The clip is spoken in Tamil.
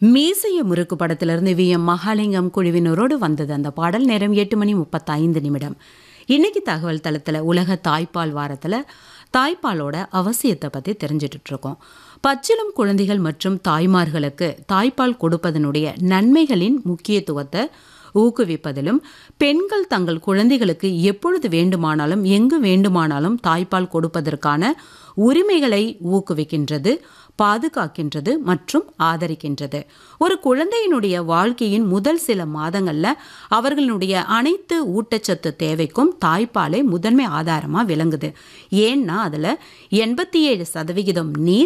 மீசைய முறுக்கு படத்திலிருந்து வி எம் மகாலிங்கம் குழுவினரோடு வந்தது அந்த பாடல் நேரம் எட்டு மணி முப்பத்தைந்து நிமிடம் இன்னைக்கு தகவல் தளத்தில் உலக தாய்ப்பால் வாரத்தில் தாய்ப்பாலோட அவசியத்தை பற்றி தெரிஞ்சிட்டு இருக்கோம் பச்சிளம் குழந்தைகள் மற்றும் தாய்மார்களுக்கு தாய்ப்பால் கொடுப்பதனுடைய நன்மைகளின் முக்கியத்துவத்தை ஊக்குவிப்பதிலும் பெண்கள் தங்கள் குழந்தைகளுக்கு எப்பொழுது வேண்டுமானாலும் எங்கு வேண்டுமானாலும் தாய்ப்பால் கொடுப்பதற்கான உரிமைகளை ஊக்குவிக்கின்றது பாதுகாக்கின்றது மற்றும் ஆதரிக்கின்றது ஒரு குழந்தையினுடைய வாழ்க்கையின் முதல் சில மாதங்கள்ல அவர்களுடைய அனைத்து ஊட்டச்சத்து தேவைக்கும் தாய்ப்பாலே முதன்மை ஆதாரமா விளங்குது ஏன்னா அதுல எண்பத்தி ஏழு சதவிகிதம் நீர்